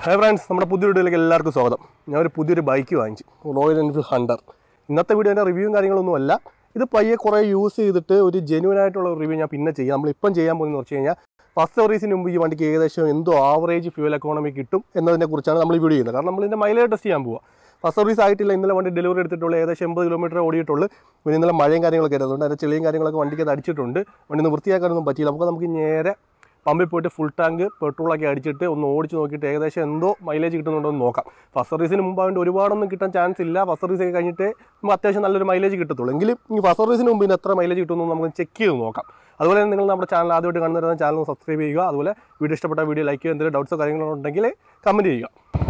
Hi friends നമ്മുടെ പുതിയ വീഡിയോയിലേക്ക് എല്ലാവർക്കും സ്വാഗതം ഞാൻ ഒരു പുതിയൊരു ബൈക്ക് വാങ്ങിച്ചു റോയൽ എൻഫീൽഡ് ഹണ്ടർ ഇന്നത്തെ വീഡിയോൻ്റെ റിവ്യൂവും കാര്യങ്ങളൊന്നും അല്ല ഇത് പയ്യെ കുറേ യൂസ് ചെയ്തിട്ട് ഒരു ജെന്യൂൻ ആയിട്ടുള്ള റിവ്യൂ ഞാൻ പിന്നെ ചെയ്യാം നമ്മളിപ്പം ചെയ്യാൻ പോകുന്നത് വെച്ച് കഴിഞ്ഞാൽ ഫസ്റ്റ് സർവീസിന് മുമ്പ് ഈ വണ്ടിക്ക് ഏകദേശം എന്തോ ആവറേജ് ഫ്യൂൽ എക്കോണമി കിട്ടും എന്നതിനെ കുറിച്ചാണ് നമ്മൾ ഈ വീഡിയോ ചെയ്യുന്നത് കാരണം നമ്മൾ ഇതിൻ്റെ മൈലേജ് ടെസ്റ്റ് ചെയ്യാൻ പോവുക ഫസ്റ്റ് സർവീസ് ആയിട്ടില്ല ഇന്നലെ വണ്ടി ഡെലിവറി എടുത്തിട്ടുള്ളൂ ഏകദേശം എൺപത് കിലോമീറ്റർ ഓടിയിട്ടുള്ളൂ പിന്നെ ഇന്നലെ മഴയും കാര്യങ്ങളൊക്കെ ആയിരുന്നു അതുകൊണ്ട് അതിൻ്റെ ചെളിയും കാര്യങ്ങളൊക്കെ വണ്ടിക്ക് അത് അടിച്ചിട്ടുണ്ട് വണ്ടി ഒന്ന് വൃത്തിയാക്കാനൊന്നും പറ്റിയില്ല നമുക്ക് നമുക്ക് നേരെ പമ്പിൽ പോയിട്ട് ഫുൾ ടാങ്ക് പെട്രോളൊക്കെ അടിച്ചിട്ട് ഒന്ന് ഓടിച്ച് നോക്കിയിട്ട് ഏകദേശം എന്തോ മൈലേജ് കിട്ടുന്നുണ്ടോ എന്ന് നോക്കാം ഫസ്റ്റ് സർവീസിന് മുമ്പായിട്ട് ഒരുപാടൊന്നും കിട്ടാൻ ചാൻസ് ഇല്ല ഫസ്റ്റ് സർവീസ് ഒക്കെ കഴിഞ്ഞിട്ട് നമുക്ക് അത്യാവശ്യം നല്ലൊരു മൈലേജ് കിട്ടത്തുള്ളൂ എങ്കിലും ഈ ഫസ്റ്റ് സർവീസിന് മുമ്പ് ഇതിന് എത്ര മൈലേജ് കിട്ടുമെന്ന് നമുക്ക് ചെക്ക് ചെയ്ത് നോക്കാം അതുപോലെ തന്നെ നിങ്ങൾ നമ്മുടെ ചാനൽ ആദ്യമായിട്ട് കാണുന്ന ചാനൽ സബ്സ്ക്രൈബ് ചെയ്യുക അതുപോലെ വീഡിയോ ഇഷ്ടപ്പെട്ട വീഡിയോ ലൈക്ക് ചെയ്യുക എന്തെങ്കിലും ഡൗട്ട്സോ കാര്യങ്ങളോ ഉണ്ടെങ്കിൽ കമൻറ്റ് ചെയ്യുക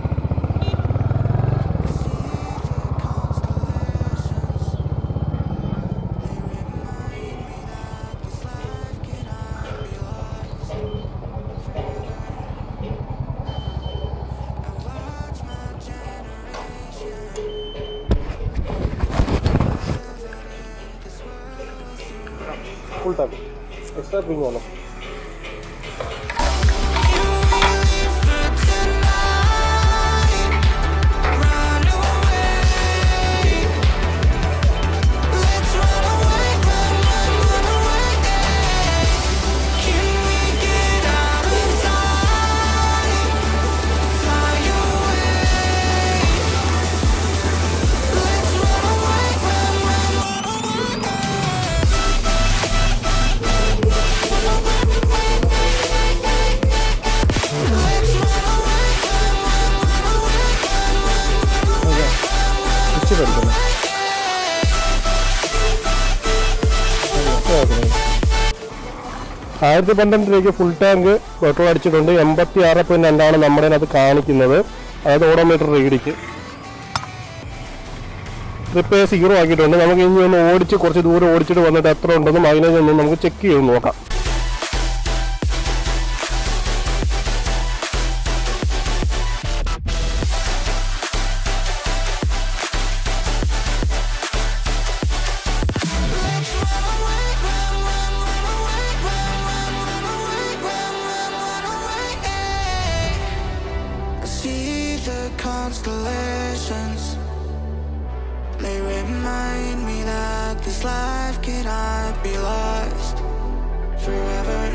ഫുൾ ടാങ്ക് എക്സ്ട്രാ ഡ്രിങ്ക് വേണം ഇച്ചിരി എടുക്കണം ആയിരത്തി പന്ത്രണ്ട് രൂപയ്ക്ക് ഫുൾ ടാങ്ക് പെട്രോൾ അടിച്ചിട്ടുണ്ട് എൺപത്തി ആറ് പോയിന്റ് രണ്ടാണ് നമ്മുടെ അത് കാണിക്കുന്നത് അതായത് ഓഡോമീറ്റർ റീഡിക്ക് റിപ്പയർ സീറോ ആക്കിയിട്ടുണ്ട് നമുക്ക് ഇനി ഒന്ന് ഓടിച്ച് കുറച്ച് ദൂരം ഓടിച്ചിട്ട് വന്നിട്ട് എത്ര ഉണ്ടെന്ന് മൈലേജ് ഒന്ന് നമുക്ക് ചെക്ക് ചെയ്ത് നോക്കാം I see the constellations. They remind me that this life cannot be lost forever.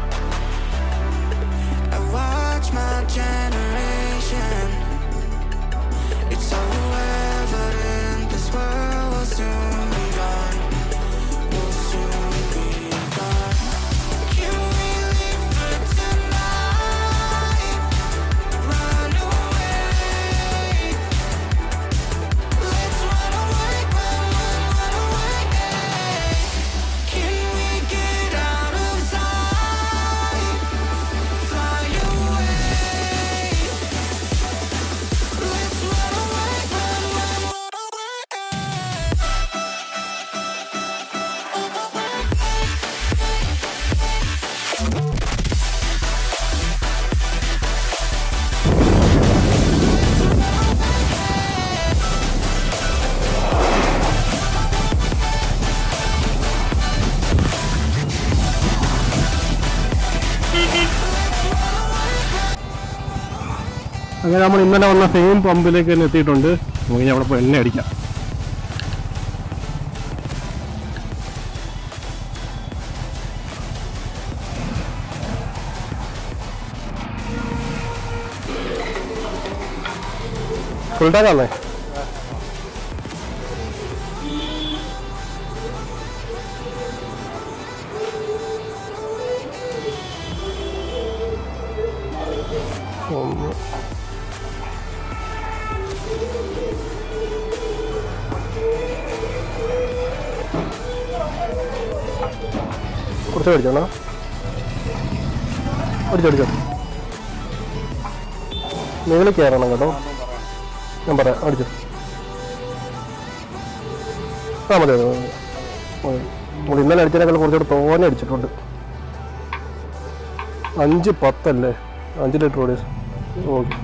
I watch my generation. It's so evident this world will soon be gone. Will soon be gone. Can we live for tonight? Run away. Let's run away, run, run, run away. Can we get out of sight? Fly away. Let's run away, run, run, run away. അങ്ങനെ നമ്മൾ ഇന്നലെ വന്ന same പമ്പിലേക്ക് തന്നെ എത്തിയിട്ടുണ്ട് നമുക്ക് ഇനി അവിടെ പോയി എണ്ണ അടിക്കാം ഫുൾ ടാങ്ക് ഒന്ന് കുറച്ച് മേടിച്ചോണോ അടിച്ചടിച്ചോ നിങ്ങൾ കയറണം കേട്ടോ ഞാൻ പറയാം അടിച്ചു ആ മതി മതി മതി. മതി. നമ്മൾ ഇന്നലെ അടിച്ചതിനേക്കാൾ കുറച്ചുകൂടെ തോനെ അടിച്ചിട്ടുണ്ട് അഞ്ച് പത്തല്ലേ അഞ്ച് ലിറ്റർ ഓടി ഓക്കെ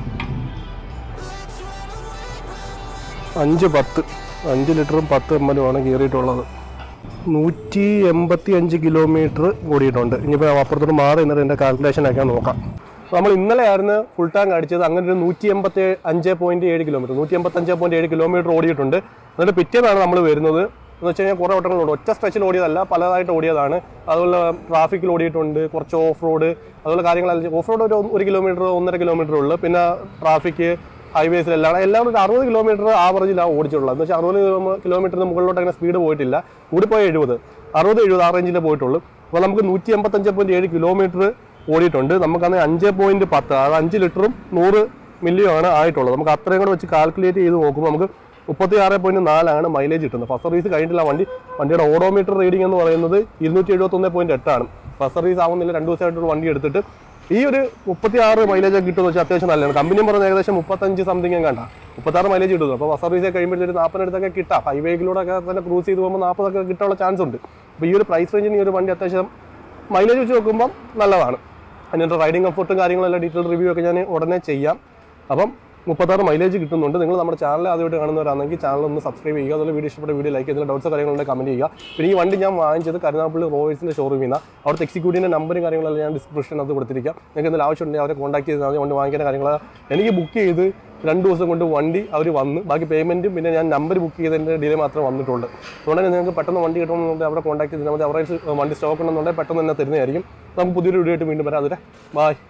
അഞ്ച് പത്ത് അഞ്ച് ലിറ്ററും പത്ത് എം എല്ലുമാണ് കയറിയിട്ടുള്ളത് നൂറ്റി എൺപത്തി അഞ്ച് കിലോമീറ്റർ ഓടിയിട്ടുണ്ട് ഇനിയിപ്പോൾ അപ്പുറത്തോട്ട് മാറി നിന്നിട്ട് എൻ്റെ കാൽക്കുലേഷൻ ഒക്കെ നോക്കാം നമ്മൾ ഇന്നലെ ആയിരുന്നു ഫുൾ ടാങ്ക് അടിച്ചത് അങ്ങനെ ഒരു നൂറ്റി എൺപത്തി അഞ്ച് പോയിന്റ് ഏഴ് കിലോമീറ്റർ നൂറ്റി എൺപത്തഞ്ച് പോയിന്റ് ഏഴ് കിലോമീറ്റർ ഓടിയിട്ടുണ്ട് എന്നിട്ട് പിറ്റേന്നാണ് നമ്മൾ വരുന്നത് എന്ന് വെച്ച് കഴിഞ്ഞാൽ കുറേ വട്ടങ്ങളുണ്ട് ഒറ്റ സ്ട്രെച്ചിൽ ഓടിയതല്ല പലതായിട്ട് ഓടിയതാണ് അതുപോലെ ട്രാഫിക്കിൽ ഓടിയിട്ടുണ്ട് കുറച്ച് ഓഫ് റോഡ് അതുപോലെ കാര്യങ്ങളെല്ലാം ഓഫ് റോഡ് ഒരു ഒരു കിലോമീറ്റർ ഒന്നര കിലോമീറ്റർ ഉള്ളു പിന്നെ ട്രാഫിക് ഹൈവേസിലെല്ലാം എല്ലാം ഒരു അറുപത് കിലോമീറ്റർ ആവറേജിലാണ് ഓടിച്ചിട്ടുള്ളത് എന്ന് വെച്ചാൽ അറുപത് കിലോമീറ്ററിന് മുകളിലോട്ട് അങ്ങനെ സ്പീഡ് പോയിട്ടില്ല കൂടിപ്പോയ എഴുപത് അറുപത് എഴുപത് ആ റേഞ്ചിലേ പോയിട്ടുള്ളൂ അപ്പോൾ നമുക്ക് നൂറ്റി എൺപത്തഞ്ച് പോയിന്റ് ഏഴ് കിലോമീറ്റർ ഓടിയിട്ടുണ്ട് നമുക്കന്ന് അഞ്ച് പോയിന്റ് പത്ത് അത് അഞ്ച് ലിറ്ററും നൂറ് മില്ലിയും ആണ് ആയിട്ടുള്ളത് നമുക്ക് അത്രയും കൂടെ വെച്ച് കാൽക്കുലേറ്റ് ചെയ്ത് നോക്കുമ്പോൾ നമുക്ക് മുപ്പത്തി ആറ് പോയിന്റ് നാലാണ് മൈലേജ് കിട്ടുന്നത് ഫസ്റ്റ് സർവീസ് കഴിഞ്ഞിട്ടില്ല വണ്ടി വണ്ടിയുടെ ഓഡോമീറ്റർ റീഡിംഗ് എന്ന് പറയുന്നത് ഇരുന്നൂറ്റി എഴുപത്തൊന്ന് പോയിന്റ് എട്ടാണ് ഫസ്റ്റ് സർവീസ് ആവുന്നില്ല രണ്ട് ദിവസമായിട്ട് വണ്ടി എടുത്തിട്ട് ഈ ഒരു മുപ്പത്തി ആറ് മൈലേജ് ഒക്കെ കിട്ടുമെന്ന് വെച്ചാൽ അത്യാവശ്യം നല്ലതാണ് കമ്പനി പറഞ്ഞ ഏകദേശം മുപ്പത്തഞ്ച് സംതിങ് കണ്ട മുപ്പത്താറ് മൈലേജ് കിട്ടുന്നു അപ്പോൾ ഫസ്റ്റ് സർവീസ് കഴിയുമ്പോഴത്തേക്ക് നാൽപ്പതിനടുത്തൊക്കെ കിട്ടാം ഹൈവേയിലൂടെ ഒക്കെ തന്നെ ക്രൂസ് ചെയ്ത് പോകുമ്പോൾ നാൽപ്പതൊക്കെ കിട്ടാനുള്ള ചാൻസ് ഉണ്ട് അപ്പോൾ ഈ ഒരു പ്രൈസ് റേഞ്ചിന് ഈ ഒരു വണ്ടി അത്യാവശ്യം മൈലേജ് വെച്ച് നോക്കുമ്പോൾ നല്ലതാണ് അതിൻ്റെ റൈഡിങ് കംഫർട്ടും കാര്യങ്ങളെല്ലാം ഡീറ്റെയിൽ റിവ്യൂ ഒക്കെ ഞാൻ ഉടനെ ചെയ്യാം അപ്പം മുപ്പത്താറ് മൈലേജ് കിട്ടുന്നുണ്ട് നിങ്ങൾ നമ്മുടെ ചാനൽ ആദ്യമായിട്ട് കാണുന്നവരാണെങ്കിൽ ചാനൽ ഒന്ന് സബ്സ്ക്രൈബ് ചെയ്യുക അതുപോലെ വീഡിയോ ഇഷ്ടപ്പെട്ട വീഡിയോ ലൈക്ക് ചെയ്തിട്ട് ഡൗട്ട്സ് കാര്യങ്ങളുണ്ടെങ്കിൽ കമൻറ്റ് ചെയ്യുക പിന്നെ ഈ വണ്ടി ഞാൻ വാങ്ങിച്ചത് കരുനാഗപ്പള്ളി റോയേഴ്സിൻ്റെ ഷോറൂമിൽ നിന്നാണ് അവിടുത്തെ എക്സിക്യൂട്ടീവിൻ്റെ നമ്പറും കാര്യങ്ങളെല്ലാം ഞാൻ ഡിസ്ക്രിപ്ഷനകത്ത് കൊടുത്തിരിക്കാം നിങ്ങൾക്ക് എന്തെങ്കിലും ആവശ്യമുണ്ടെങ്കിൽ അവരെ കോൺടാക്ട് ചെയ്താൽ മതി വണ്ടി വാങ്ങിക്കേണ്ട കാര്യങ്ങൾ എനിക്ക് ബുക്ക് ചെയ്ത് രണ്ട് ദിവസം കൊണ്ട് വണ്ടി അവർ വന്ന് ബാക്കി പേയ്മെൻറ്റും പിന്നെ ഞാൻ നമ്പർ ബുക്ക് ചെയ്തതിൻ്റെ ഡിലേ മാത്രമേ വന്നിട്ടുള്ളൂ അതുകൊണ്ട് തന്നെ നിങ്ങൾക്ക് പെട്ടെന്ന് വണ്ടി കിട്ടണമെന്നുണ്ടെങ്കിൽ അവരെ കോൺടാക്ട് ചെയ്താൽ മതി അവരുടെ വണ്ടി സ്റ്റോക്ക് ഉണ്ടെന്നുണ്ടെങ്കിൽ പെട്ടെന്ന് തന്നെ തരുന്നതായിരിക്കും നമുക്ക് പുതിയൊരു വീഡിയോ ആയിട്ട് വീണ്ടും വരാം അതിരെ ബായ്